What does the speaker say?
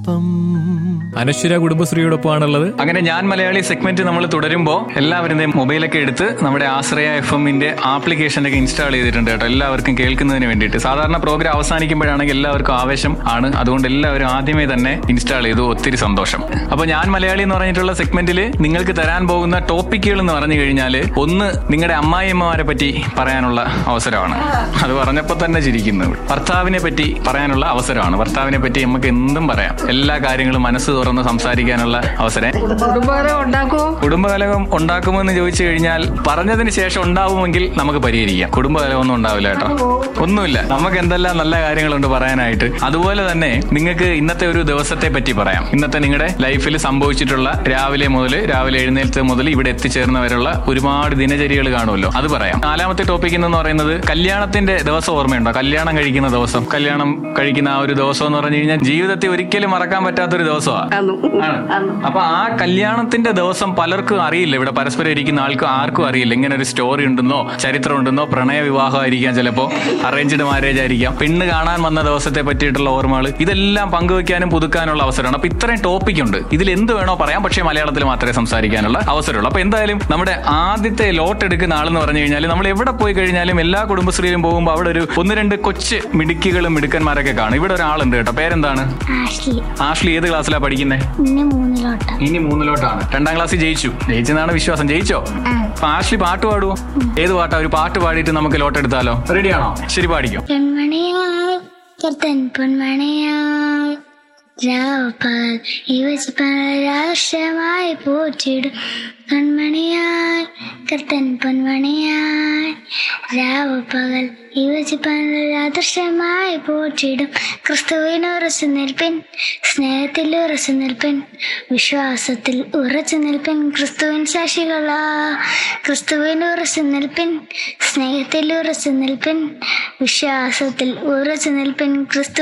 ഒപ്പം അനശ്വര കുടുംബശ്രീയോടൊപ്പമാണുള്ളത് അങ്ങനെ ഞാൻ മലയാളി സെഗ്മെന്റ് നമ്മൾ തുടരുമ്പോൾ എല്ലാവരും ദേ മൊബൈലൊക്കെ എടുത്ത് നമ്മുടെ ആശ്രയ എഫ് എമ്മിന്റെ ആപ്ലിക്കേഷനൊക്കെ ഇൻസ്റ്റാൾ ചെയ്തിട്ടുണ്ട് കേട്ടോ എല്ലാവർക്കും കേൾക്കുന്നതിന് വേണ്ടിയിട്ട് സാധാരണ പ്രോഗ്രാം അവസാനിക്കുമ്പോഴാണെങ്കിൽ എല്ലാവർക്കും ആവേശം ആണ് അതുകൊണ്ട് എല്ലാവരും ആദ്യമേ തന്നെ ഇൻസ്റ്റാൾ ചെയ്തു ഒത്തിരി സന്തോഷം അപ്പൊ ഞാൻ മലയാളി എന്ന് പറഞ്ഞിട്ടുള്ള സെഗ്മെന്റിൽ നിങ്ങൾക്ക് തരാൻ പോകുന്ന ടോപ്പിക്കുകൾ എന്ന് പറഞ്ഞു കഴിഞ്ഞാൽ ഒന്ന് നിങ്ങളുടെ അമ്മായിയമ്മമാരെ പറ്റി പറയാനുള്ള അവസരമാണ് അത് പറഞ്ഞപ്പോൾ തന്നെ ചിരിക്കുന്നു ഭർത്താവിനെ പറ്റി പറയാനുള്ള അവസരമാണ് ഭർത്താവിനെ പറ്റി നമുക്ക് എന്തും പറയാം എല്ലാ കാര്യങ്ങളും മനസ്സ് തുറന്ന് സംസാരിക്കാനുള്ള അവസരം കുടുംബകലം ഉണ്ടാക്കുമോ കുടുംബകലകം ഉണ്ടാക്കുമോ എന്ന് ചോദിച്ചു കഴിഞ്ഞാൽ പറഞ്ഞതിന് ശേഷം ഉണ്ടാവുമെങ്കിൽ നമുക്ക് പരിഹരിക്കാം കുടുംബകലമൊന്നും ഉണ്ടാവില്ല കേട്ടോ ഒന്നുമില്ല നമുക്ക് എന്തെല്ലാം നല്ല കാര്യങ്ങളുണ്ട് പറയാനായിട്ട് അതുപോലെ തന്നെ നിങ്ങൾക്ക് ഇന്നത്തെ ഒരു ദിവസത്തെ പറ്റി പറയാം ഇന്നത്തെ നിങ്ങളുടെ ലൈഫിൽ സംഭവിച്ചിട്ടുള്ള രാവിലെ മുതൽ രാവിലെ എഴുന്നേൽത്ത് മുതൽ ഇവിടെ എത്തിച്ചേർന്നവരുള്ള ഒരുപാട് ദിനചര്യകൾ കാണുമല്ലോ അത് പറയാം നാലാമത്തെ ടോപ്പിക് എന്ന് പറയുന്നത് കല്യാണത്തിന്റെ ദിവസം ഓർമ്മയുണ്ടോ കല്യാണം കഴിക്കുന്ന ദിവസം കല്യാണം കഴിക്കുന്ന ആ ഒരു ദിവസം എന്ന് പറഞ്ഞു കഴിഞ്ഞാൽ ജീവിതത്തിൽ ഒരിക്കലും മറക്കാൻ പറ്റാത്തൊരു ദിവസമാണ് ആന്നു. ആണ്. അപ്പൊ ആ കല്യാണത്തിന്റെ ദിവസം പലർക്കും അറിയില്ല ഇവിടെ പരസ്പരം ഇരിക്കുന്ന ആൾക്കും ആർക്കും അറിയില്ല ഇങ്ങനെ ഒരു സ്റ്റോറി ഉണ്ടെന്നോ ചരിത്രം ഉണ്ടെന്നോ പ്രണയ വിവാഹമായിരിക്കാം ചിലപ്പോ അറേഞ്ച്ഡ് മാരേജ് ആയിരിക്കാം പെണ്ണ് കാണാൻ വന്ന ദിവസത്തെ പറ്റിയിട്ടുള്ള ഓർമ്മകൾ ഇതെല്ലാം പങ്കുവെക്കാനും പുതുക്കാനുള്ള അവസരമാണ് അപ്പൊ ഇത്രയും ടോപ്പിക് ഉണ്ട് ഇതിൽ എന്ത് വേണോ പറയാം പക്ഷേ മലയാളത്തിൽ മാത്രമേ സംസാരിക്കാനുള്ള അവസരമുള്ളൂ അപ്പൊ എന്തായാലും നമ്മുടെ ആദ്യത്തെ ലോട്ട് എടുക്കുന്ന ആളെന്ന് പറഞ്ഞു കഴിഞ്ഞാൽ നമ്മൾ എവിടെ പോയി കഴിഞ്ഞാലും എല്ലാ കുടുംബശ്രീയിലും പോകുമ്പോൾ അവിടെ ഒരു ഒന്ന് രണ്ട് കൊച്ച് മിടുക്കികളും മിടുക്കന്മാരൊക്കെ കാണും ഇവിടെ ഒരാളുണ്ട് കേട്ടോ പേരെന്താണ് ആഷ്ലി ആഷ്ലി ഏത് ക്ലാസ്സിലാണ് പഠിക്കുന്നത് ഇന്ന് മൂന്നിലോട്ട് ഇനി മൂന്നിലോട്ടാണ് രണ്ടാം ക്ലാസ്സിൽ ജയിച്ചു ജയിച്ചെന്നാണ് വിശ്വാസം ജയിച്ചോ അപ്പൊ ആഷ്ലി പാട്ട് പാടുവോ ഏത് പാട്ടാ ഒരു പാട്ട് പാടിയിട്ട് നമുക്ക് ലോട്ടെടുത്താലോ റെഡിയാണോ ശരി പാടിക്കോ പെൺമണിയായി കർത്തൻ പൊന്മണിയായി രാവപ്പകൽ യുവജപരാശമായി പോറ്റിടും കൺമണിയായി കർത്തൻ പൊന്മണിയായി രാവപ്പകൽ യുവജപരാദർശമായി പോറ്റിടും ക്രിസ്തുവിന് ഉറച്ചു നിൽപ്പിൻ സ്നേഹത്തിൽ ഉറച്ചു നിൽപ്പിൻ വിശ്വാസത്തിൽ ഉറച്ചു നിൽപ്പിൻ ക്രിസ്തുവിൻ സാക്ഷികളാ ക്രിസ്തുവിന് ഉറച്ചു നിൽപ്പിൻ സ്നേഹത്തിൽ ഉറച്ചു നിൽപ്പിൻ വിശ്വാസത്തിൽ ഉറച്ചു നിൽപ്പിൻ ക്രിസ്തു